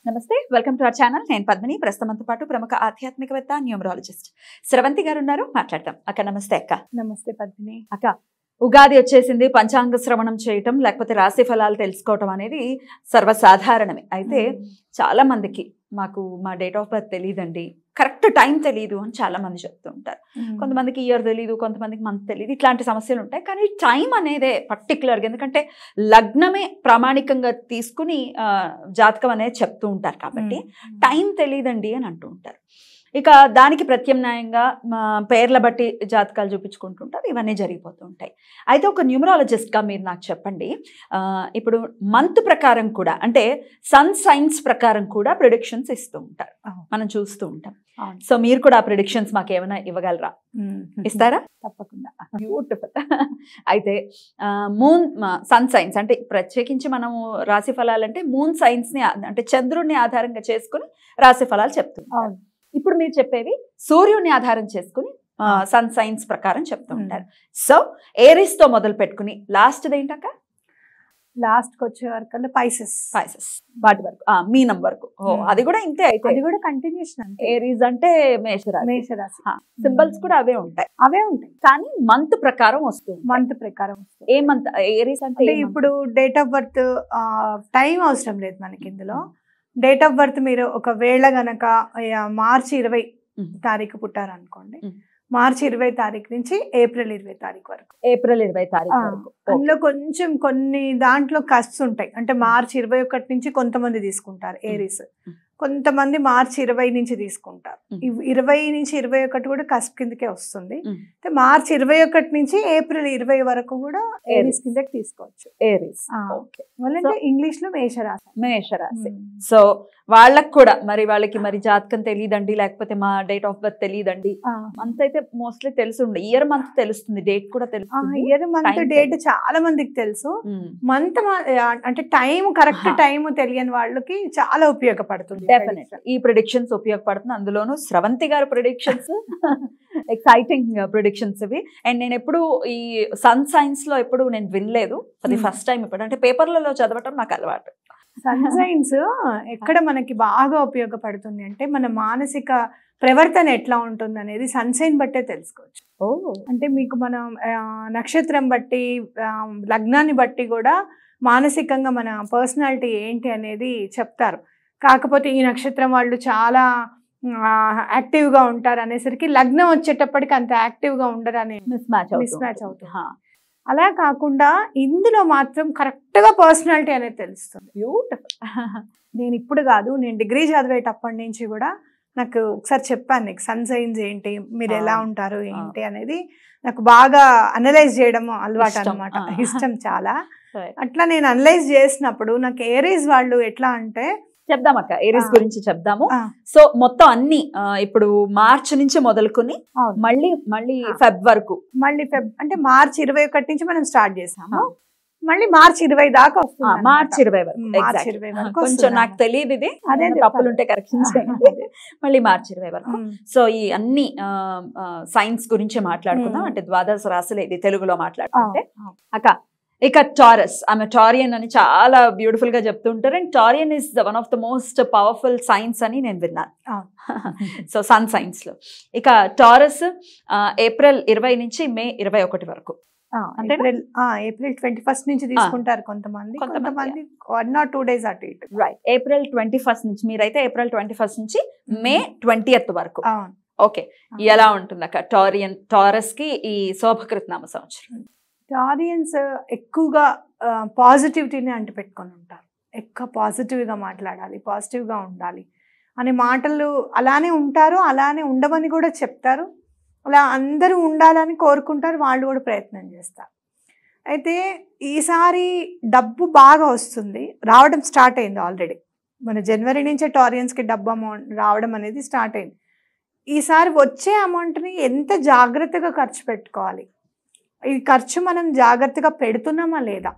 నమస్తే welcome to our channel నేను పద్మిని ప్రస్తుతంతో పాటు ప్రముఖ ఆధ్యాత్మికవేత్త న్యూమరాలజిస్ట్ స్రవంతి గారు ఉన్నారు మాట్లాడతాం అక్క నమస్తే అక్క నమస్తే పద్మిని అక్క ఉగాది వచ్చేసింది పంచాంగ శ్రవణం చేయటం లేకపోతే రాశి ఫలాలు తెలుసుకోవటం అనేది సర్వసాధారణమే అయితే చాలా మందికి మాకు మా డేట్ ఆఫ్ బర్త్ తెలియదండి కరెక్ట్ టైం తెలియదు అని చాలా మంది చెప్తూ ఉంటారు కొంతమందికి ఇయర్ తెలియదు కొంతమందికి మంత్ తెలియదు ఇట్లాంటి సమస్యలు ఉంటాయి కానీ టైం అనేదే పర్టికులర్గా ఎందుకంటే లగ్నమే ప్రామాణికంగా తీసుకుని ఆ, జాతకం అనేది చెప్తూ ఉంటారు కాబట్టి టైం తెలియదండి అని అంటూ ఉంటారు ఇక దానికి ప్రత్యామ్నాయంగా మా పేర్ల బట్టి జాతకాలు చూపించుకుంటుంటారు ఇవన్నీ జరిగిపోతూ ఉంటాయి అయితే ఒక న్యూమరాలజిస్ట్గా మీరు నాకు చెప్పండి ఆ, ఇప్పుడు మంత్ ప్రకారం కూడా అంటే సన్ సైన్స్ ప్రకారం కూడా ప్రిడిక్షన్స్ ఇస్తూ ఉంటారు అవును. మనం చూస్తూ ఉంటాం అవును. సో మీరు కూడా ఆ ప్రిడిక్షన్స్ మాకు ఏమైనా ఇవ్వగలరా ఇస్తారా తప్పకుండా బ్యూటిఫుల్ అయితే మూన్ సన్ సైన్స్ అంటే ప్రత్యేకించి మనము రాశి ఫలాలు అంటే మూన్ సైన్స్ని అంటే చంద్రుడిని ఆధారంగా చేసుకుని రాశి ఫలాలు చెప్తున్నాం అవును ఇప్పుడు మీరు చెప్పేవి సూర్యుడిని ఆధారం చేసుకుని సన్ సైన్స్ ప్రకారం చెప్తూ ఉంటారు సో ఏరిస్ తో మొదలు పెట్టుకుని లాస్ట్ ఏంటక్క లాస్ట్ కి వచ్చే వరకు పైసెస్ స్పైసెస్ వాటి వరకు ఆ, మీనం వరకు ఓ Hmm. అది కూడా ఇంతే అయితే అది కూడా కంటిన్యూషన్ అంటే ఏరీస్ అంటే మేషరాశి మేషరాశి సింబల్స్ కూడా అవే ఉంటాయి అవే ఉంటాయి కానీ మంత్ ప్రకారం వస్తుంది మంత్ ప్రకారం వస్తుంది. ఏ మంత్ ఏరీస్ అంటే అంటే ఏ month? ఇప్పుడు డేట్ ఆఫ్ బర్త్ టైం అవసరం లేదు మనకి ఇందులో డేట్ ఆఫ్ బర్త్ మీరు ఒకవేళ గనక మార్చి ఇరవై మ్మ్. తారీఖు పుట్టారనుకోండి మ్మ్. మార్చి ఇరవై తారీఖు నుంచి ఏప్రిల్ ఇరవై తారీఖు వరకు ఏప్రిల్ ఇరవై తారీఖు ఆ, వరకు అందులో కొంచెం కొన్ని దాంట్లో కస్ట్స్ ఉంటాయి అంటే మార్చి ఇరవై ఒకటి నుంచి కొంతమంది తీసుకుంటారు ఏరీస్ మ్మ్. కొంతమంది మార్చి ఇరవై నుంచి తీసుకుంటారు మ్మ్. ఇవ్- ఇరవై నుంచి ఇరవై ఒకటి కూడా కస్ప్ కిందకే వస్తుంది మ్మ్. అయితే మార్చి ఇరవై ఒకటి నుంచి ఏప్రిల్ ఇరవై వరకు కూడా ఏరీస్ కిందకి తీసుకోవచ్చు ఏరీస్ ఆ. ఓకే వాళ్ళంటే ఇంగ్లీష్ లో మేషరాశి మేషరాశి మ్మ్. సో వాళ్ళకి కూడా మరి వాళ్ళకి మరి జాతకం తెలియదండి లేకపోతే మా డేట్ ఆఫ్ బర్త్ తెలియదండి ఆ. మంత్ అయితే మోస్ట్లీ తెలిసి ఉండే ఇయర్ మంత్ తెలుస్తుంది డేట్ కూడా ఆ, తెలుస్తుంది ఇయర్ మంత్ Time డేట్ చాలా మందికి తెలుసు మ్మ్. మంత్ అంటే టైం కరెక్ట్ ఆహా. టైం తెలియని వాళ్ళకి చాలా ఉపయోగపడుతుంది డెఫినెట్ ఈ ప్రిడిక్షన్స్ ఉపయోగపడుతుంది అందులోనూ స్రవంతి గారి ప్రిడిక్షన్స్ ఎక్సైటింగ్ ప్రిడిక్షన్స్ ఇవి అండ్ నేను ఎప్పుడు ఈ సన్ సైన్స్ లో ఎప్పుడు నేను వినలేదు అది Hmm. ఫస్ట్ టైం ఇప్పుడు అంటే పేపర్లలో చదవటం నాకు అలవాటు సన్ సైన్స్ ఎక్కడ మనకి బాగా ఉపయోగపడుతుంది అంటే మన మానసిక ప్రవర్తన ఎట్లా ఉంటుంది అనేది సన్సైన్ బట్టే తెలుసుకోవచ్చు ఓ అంటే మీకు మనం ఆ, నక్షత్రం బట్టి ఆ, లగ్నాన్ని బట్టి కూడా మానసికంగా మన పర్సనాలిటీ ఏంటి అనేది చెప్తారు కాకపోతే ఈ నక్షత్రం వాళ్ళు చాలా ఆ, యాక్టివ్గా ఉంటారు అనేసరికి లగ్నం వచ్చేటప్పటికి అంత యాక్టివ్గా ఉండరు అనే మిస్ మ్యాచ్ Mismatch అవుతుంది. అలా కాకుండా ఇందులో మాత్రం కరెక్ట్గా పర్సనాలిటీ అనేది తెలుస్తుంది బ్యూటిఫుల్ నేను ఇప్పుడు కాదు నేను డిగ్రీ చదివేటప్పటి నుంచి కూడా నాకు ఒకసారి చెప్పాను నీకు సన్ సైన్స్ ఏంటి మీరు ఎలా ఆ. ఉంటారు ఏంటి అనేది నాకు బాగా అనలైజ్ చేయడం అలవాటు ఇష్టం. అనమాట ఆ. ఇష్టం చాలా అట్లా నేను అనలైజ్ చేసినప్పుడు నాకు ఏరీస్ వాళ్ళు ఎట్లా అంటే చెప్దాం అక్క ఏరీస్ ఆ. గురించి చెప్దాము ఆ. సో మొత్తం అన్ని ఆ, ఇప్పుడు మార్చ్ నుంచి మొదలుకొని అవును. మళ్ళీ మళ్ళీ ఆ. ఫెబ్ వరకు మళ్ళీ ఫెబ్ అంటే మార్చి ఇరవై ఒకటి నుంచి మనం స్టార్ట్ చేసాము ఆ. మళ్ళీ మార్చి ఇరవై దాకా వస్తుంది ఆ, అన్నమాట. మార్చ్ ఇరవై వరకు మార్చి Exactly. ఇరవై వరకు కొంచెం వస్తుంది నాకు తెలియదు ఇది అదే ఏమైనా చెప్పాలి. తప్పులు ఉంటే కరెక్షన్ చేయండి మళ్ళీ మార్చి ఇరవై వరకు ఉమ్. సో ఈ అన్ని సైన్స్ గురించి మాట్లాడుకుందాం Hmm. అంటే ద్వాదశ రాశులు ఇది తెలుగులో ఆ, మాట్లాడుకుంటే ఆ. అక్క ఇక టారస్ ఆమె టారియన్ అని చాలా బ్యూటిఫుల్ గా చెప్తుంటారు and Taurian is the one of the most powerful signs అని నేను విన్నాను అవును. సో సన్ సైన్స్ లో ఇక టారస్ ఏప్రిల్ ఇరవై నుంచి మే ఇరవై ఒకటి వరకు ఆ, అంతేనా? ఏప్రిల్ ఆ, ఏప్రిల్ ట్వంటీ ఫస్ట్ నుంచి తీసుకుంటారు కొంతమంది కొంతమంది, కొంతమంది వన్ ఆర్ టూ డేస్ అటు ఇటు రైట్ ఏప్రిల్ ట్వంటీ ఫస్ట్ నుంచి మీరైతే ఏప్రిల్ ట్వంటీ ఫస్ట్ నుంచి మే ట్వంటీ వరకు అవును ఓకే ఎలా ఉంటుంది అక్క టారియన్ టారస్ కి ఈ శోభకృతనామ సంవత్సరం ఆడియన్స్ ఎక్కువగా పాజిటివిటీని అంటిపెట్టుకొని ఉంటారు ఎక్కువ పాజిటివ్గా మాట్లాడాలి పాజిటివ్గా ఉండాలి అనే మాటలు అలానే ఉంటారు అలానే ఉండమని కూడా చెప్తారు అలా అందరూ ఉండాలని కోరుకుంటారు వాళ్ళు కూడా ప్రయత్నం చేస్తారు అయితే ఈసారి డబ్బు బాగా వస్తుంది రావడం స్టార్ట్ అయింది ఆల్రెడీ మన జనవరి నుంచే టారియన్స్కి డబ్బు అమౌంట్ రావడం అనేది స్టార్ట్ అయింది ఈసారి వచ్చే అమౌంట్ని ఎంత జాగ్రత్తగా ఖర్చు పెట్టుకోవాలి ఈ ఖర్చు మనం జాగ్రత్తగా పెడుతున్నామా లేదా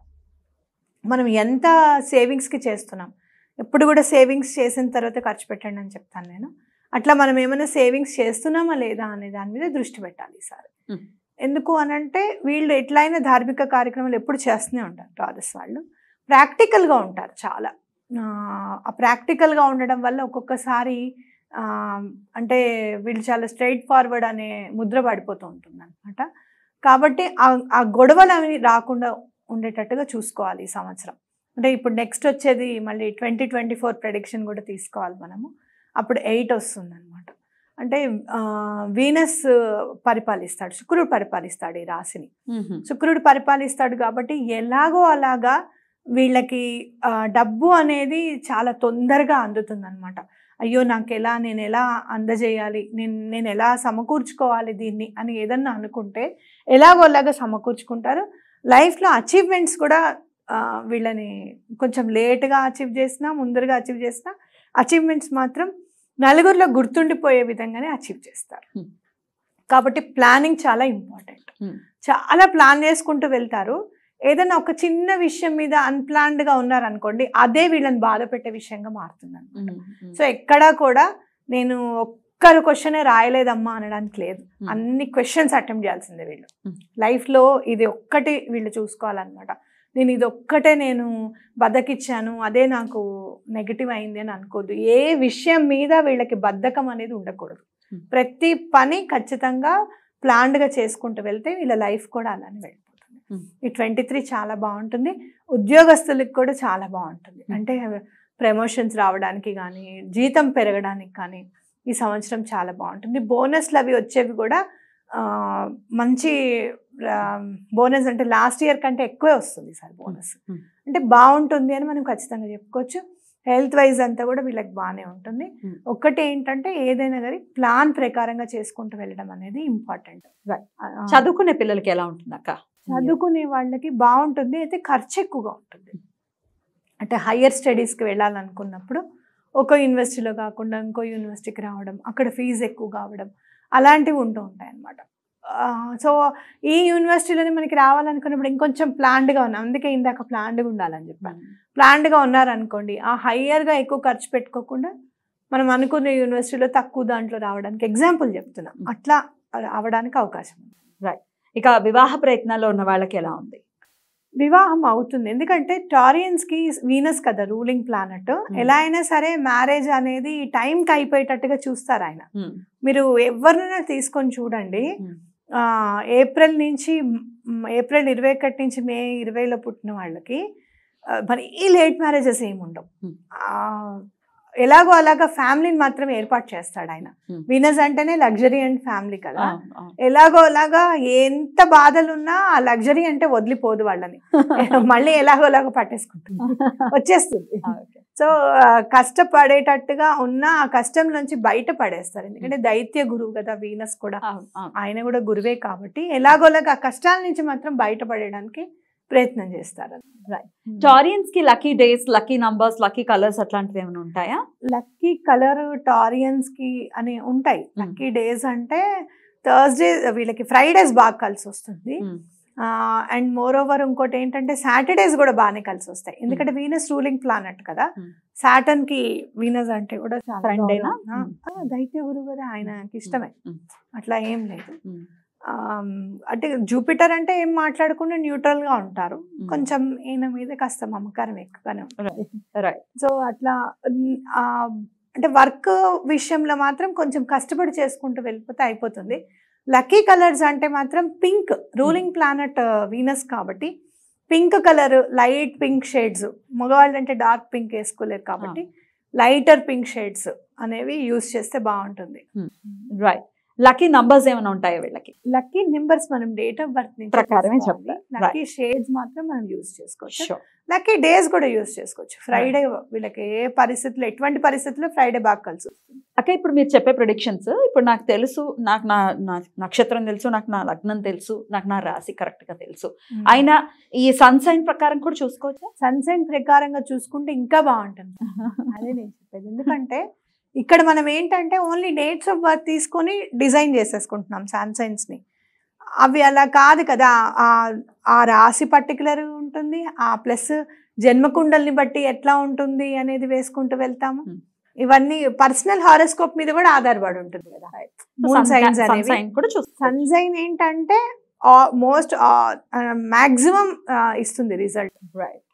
మనం ఎంత సేవింగ్స్కి చేస్తున్నాం ఎప్పుడు కూడా సేవింగ్స్ చేసిన తర్వాత ఖర్చు పెట్టండి అని చెప్తాను నేను అట్లా మనం ఏమైనా సేవింగ్స్ చేస్తున్నామా లేదా అనే దాని మీద దృష్టి పెట్టాలి ఈసారి Hmm. ఎందుకు అనంటే వీళ్ళు ఎట్లయినా ధార్మిక కార్యక్రమాలు ఎప్పుడు చేస్తూనే ఉంటారు టారస్ వాళ్ళు ప్రాక్టికల్గా ఉంటారు చాలా ఆ ప్రాక్టికల్గా ఉండడం వల్ల ఒక్కొక్కసారి ఆ, అంటే వీళ్ళు చాలా స్ట్రైట్ ఫార్వర్డ్ అనే ముద్ర పడిపోతూ ఉంటుంది అనమాట కాబట్టి ఆ- ఆ గొడవలు అవి రాకుండా ఉండేటట్టుగా చూసుకోవాలి ఈ సంవత్సరం అంటే ఇప్పుడు నెక్స్ట్ వచ్చేది మళ్ళీ ట్వంటీ ట్వంటీ ఫోర్ ప్రెడిక్షన్ కూడా తీసుకోవాలి మనము అప్పుడు ఎయిట్ వస్తుంది అనమాట అంటే ఆ, వీనస్ పరిపాలిస్తాడు శుక్రుడు పరిపాలిస్తాడు ఈ రాశిని మ్మ్. శుక్రుడు పరిపాలిస్తాడు కాబట్టి ఎలాగో అలాగా వీళ్ళకి ఆ, డబ్బు అనేది చాలా తొందరగా అందుతుంది అనమాట అయ్యో నాకు ఎలా నేను ఎలా అందజేయాలి నేను నేను ఎలా సమకూర్చుకోవాలి దీన్ని అని ఏదన్నా అనుకుంటే ఎలాగో అలాగా సమకూర్చుకుంటారు లైఫ్లో అచీవ్మెంట్స్ కూడా ఆ, వీళ్ళని కొంచెం లేట్గా అచీవ్ చేసినా ముందరగా అచీవ్ చేసినా అచీవ్మెంట్స్ మాత్రం నలుగురిలో గుర్తుండిపోయే విధంగానే అచీవ్ చేస్తారు Hmm. కాబట్టి ప్లానింగ్ చాలా ఇంపార్టెంట్ Hmm. చాలా ప్లాన్ చేసుకుంటూ వెళ్తారు ఏదైనా ఒక చిన్న విషయం మీద అన్ప్లాన్డ్గా ఉన్నారనుకోండి అదే వీళ్ళని బాధ పెట్టే విషయంగా మారుతుంది మ్మ్. మ్మ్. సో ఎక్కడా కూడా నేను ఒక్కరు క్వశ్చనే రాయలేదమ్మా అనడానికి లేదు Hmm. అన్ని క్వశ్చన్స్ అటెంప్ట్ చేయాల్సిందే వీళ్ళు Hmm. లైఫ్లో ఇది ఒక్కటి వీళ్ళు చూసుకోవాలన్నమాట నేను ఇది ఒక్కటే నేను బద్దకిచ్చాను అదే నాకు నెగిటివ్ అయింది అని అనుకోద్దు ఏ విషయం మీద వీళ్ళకి బద్ధకం అనేది ఉండకూడదు Hmm. ప్రతి పని ఖచ్చితంగా ప్లాన్డ్గా చేసుకుంటూ వెళ్తే వీళ్ళ లైఫ్ కూడా అలానే వెళ్ళిపోతుంది Hmm. ఈ ట్వంటీ త్రీ చాలా బాగుంటుంది ఉద్యోగస్తులకు కూడా చాలా బాగుంటుంది Hmm. అంటే ప్రమోషన్స్ రావడానికి కానీ జీతం పెరగడానికి కానీ ఈ సంవత్సరం చాలా బాగుంటుంది బోనస్లు అవి వచ్చేవి కూడా ఆ, మంచి బోనస్ అంటే లాస్ట్ ఇయర్ కంటే ఎక్కువే వస్తుంది సార్ బోనస్ Hmm. అంటే బాగుంటుంది అని మనం ఖచ్చితంగా చెప్పుకోవచ్చు హెల్త్ వైజ్ అంతా కూడా వీళ్ళకి బాగానే ఉంటుంది Hmm. ఒక్కటి ఏంటంటే ఏదైనా కానీ ప్లాన్ ప్రకారంగా చేసుకుంటూ వెళ్ళడం అనేది ఇంపార్టెంట్ Right. చదువుకునే పిల్లలకి ఎలా ఉంటుంది అక్క చదువుకునే వాళ్ళకి బాగుంటుంది అయితే ఖర్చు ఎక్కువగా ఉంటుంది అంటే హయ్యర్ స్టడీస్కి వెళ్ళాలనుకున్నప్పుడు ఒక యూనివర్సిటీలో కాకుండా ఇంకో యూనివర్సిటీకి రావడం అక్కడ ఫీజు ఎక్కువ కావడం అలాంటివి ఉంటూ ఉంటాయి అన్నమాట సో ఈ యూనివర్సిటీలోనే మనకి రావాలనుకున్నప్పుడు ఇంకొంచెం ప్లాన్డ్గా ఉన్నాం అందుకే ఇందాక ప్లాన్డ్గా ఉండాలని చెప్పాను ప్లాన్డ్గా ఉన్నారనుకోండి ఆ హయ్యర్గా ఎక్కువ ఖర్చు పెట్టుకోకుండా మనం అనుకున్న యూనివర్సిటీలో తక్కువ దాంట్లో రావడానికి ఎగ్జాంపుల్ చెప్తున్నాం అట్లా అవడానికి అవకాశం ఉంది ఇక వివాహ ప్రయత్నాల్లో ఉన్న వాళ్ళకి ఎలా ఉంది వివాహం అవుతుంది ఎందుకంటే టారియన్స్ కి వీనస్ కదా రూలింగ్ ప్లానెట్ ఎలా అయినా సరే మ్యారేజ్ అనేది ఈ టైంకి అయిపోయేటట్టుగా చూస్తారు ఆయన మ్మ్. మీరు ఎవరినైనా తీసుకొని చూడండి మ్మ్. ఆ, ఏప్రిల్ నుంచి మ్, ఏప్రిల్ ఇరవై ఒకటి నుంచి మే ఇరవైలో పుట్టిన వాళ్ళకి ఆ, మరి ఈ లేట్ మ్యారేజెస్ ఏమి ఉండవు Hmm. ఆ, ఎలాగో అలాగా ఫ్యామిలీని మాత్రం ఏర్పాటు చేస్తాడు ఆయన Hmm. వీనస్ అంటేనే లగ్జరీ అండ్ ఫ్యామిలీ కదా అవును, అవును. ఎలాగో అలాగా ఎంత బాధలున్నా ఆ లగ్జరీ అంటే వదిలిపోదు వాళ్ళని మళ్ళీ ఎలాగో అలాగో పట్టేసుకుంటుంది వచ్చేస్తుంది ఓకే. సో ఆ, కష్టపడేటట్టుగా ఉన్న ఆ కష్టం నుంచి బయట పడేస్తారు ఎందుకంటే దైత్య గురువు కదా వీనస్ కూడా అవును, అవును. ఆయన కూడా గురువే కాబట్టి ఎలాగోలాగా ఆ కష్టాల నుంచి మాత్రం బయటపడడానికి ప్రయత్నం చేస్తారు టారియన్స్ కి lucky days lucky numbers lucky colours అట్లాంటివి ఏమైనా ఉంటాయా లక్కీ కలర్ టారియన్స్ కి అని ఉంటాయి Hmm. లక్కీ డేస్ అంటే థర్స్డే వీళ్ళకి ఫ్రైడేస్ బాగా కలిసి వస్తుంది మ్మ్. అండ్ మోర్ ఓవర్ ఇంకోటి ఏంటంటే సాటర్డేస్ కూడా బాగానే కలిసి వస్తాయి ఎందుకంటే వీనస్ రూలింగ్ ప్లానెట్ కదా Hmm. సాటర్న్ కి వీనస్ అంటే కూడా చాలా Friend ఏనా? గౌరవం. ఆ, ఆ, దైత్య గురువు కదా ఆయనకి ఇష్టమే మ్మ్. అట్లా ఏం లేదు మ్మ్. ఆమ్, అంటే జూపిటర్ అంటే ఏం మాట్లాడకుండా న్యూట్రల్ గా ఉంటారు మ్మ్. కొంచెం ఈయన మీద కాస్త మమకారం ఎక్కువగానే ఉంటుంది రైట్ సో అట్లా ఉమ్, ఆ, అంటే వర్క్ విషయంలో మాత్రం కొంచెం కష్టపడి చేసుకుంటూ వెళ్ళిపోతే అయిపోతుంది లక్కీ కలర్స్ అంటే మాత్రం పింక్ రూలింగ్ ప్లానెట్ వీనస్ కాబట్టి pink colour light pink shades మగవాళ్ళు అంటే డార్క్ పింక్ వేసుకోలేరు కాబట్టి లైటర్ పింక్ షేడ్స్ అనేవి యూస్ చేస్తే బాగుంటుంది రైట్ లక్కీ నంబర్స్ ఏమైనా ఉంటాయా వీళ్ళకి లక్కీ నెంబర్స్ మనం డేట్ ఆఫ్ బర్త్ నుంచి ప్రకారమే తీసుకోవాలి. చెప్తారు. లక్కీ షేడ్స్ మాత్రం మనం యూస్ చేసుకోవచ్చు Sure. లక్కీ డేస్ కూడా యూస్ చేసుకోవచ్చు ఫ్రైడే వీళ్ళకి ఏ పరిస్థితుల్లో ఎటువంటి పరిస్థితుల్లో ఫ్రైడే బాగా కలిసి వస్తుంది అక్క ఇప్పుడు మీరు చెప్పే ప్రొడిక్షన్స్ ఇప్పుడు నాకు తెలుసు నాకు నా నా నక్షత్రం తెలుసు నాకు నా లగ్నం తెలుసు నాకు నా రాశి కరెక్ట్ గా తెలుసు అయినా ఈ సన్ సైన్ ప్రకారం కూడా చూసుకోవచ్చా సన్సైన్ ప్రకారంగా చూసుకుంటే ఇంకా బాగుంటుంది అదే నేను చెప్పేది ఎందుకంటే ఇక్కడ మనం ఏంటంటే ఓన్లీ డేట్స్ ఆఫ్ బర్త్ తీసుకొని డిజైన్ చేసేసుకుంటున్నాం సన్సైన్స్ ని అవి అలా కాదు కదా ఆ ఆ రాశి పర్టికులర్ ఉంటుంది ఆ ప్లస్ జన్మకుండల్ని బట్టి ఎట్లా ఉంటుంది అనేది వేసుకుంటూ వెళ్తాము Hmm. ఇవన్నీ పర్సనల్ హారోస్కోప్ మీద కూడా ఆధారపడి ఉంటుంది కదా మూన్ సైన్స్ సన్ అనేవి సైన్ కూడా చూసుకోవచ్చు సన్ సైన్ ఏంటంటే మోస్ట్ మాక్సిమం ఇస్తుంది రిజల్ట్ రైట్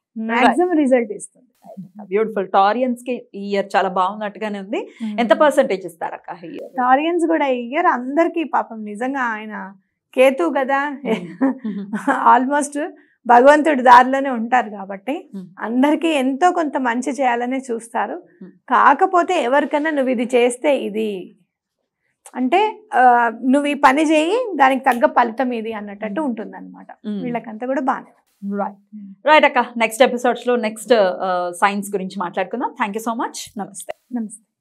మాక్సిమం రిజల్ట్ ఇస్తుంది బ్యూటిఫుల్ టారియన్స్ కి ఈ ఇయర్ చాలా బాగున్నట్టుగానే ఉంది ఎంత పర్సెంటేజ్ ఇస్తారు అక్క ఈ year? టారియన్స్ కూడా ఈ ఇయర్ అందరికీ పాపం నిజంగా ఆయన కేతు కదా ఆల్మోస్ట్ భగవంతుడి దారిలోనే ఉంటారు కాబట్టి Hmm. అందరికీ ఎంతో కొంత మంచి చేయాలనే చూస్తారు Hmm. కాకపోతే ఎవరికైనా నువ్వు ఇది చేస్తే ఇది అంటే ఆ, నువ్వు ఈ పని చేయి దానికి తగ్గ ఫలితం ఇది అన్నట్టు ఉంటుంది అనమాట Mm. వీళ్ళకంతా కూడా బాగానే రైట్ రైట్ అక్క నెక్స్ట్ ఎపిసోడ్స్ లో నెక్స్ట్ సైన్స్ గురించి మాట్లాడుకుందాం థ్యాంక్ యూ సో మచ్ నమస్తే నమస్తే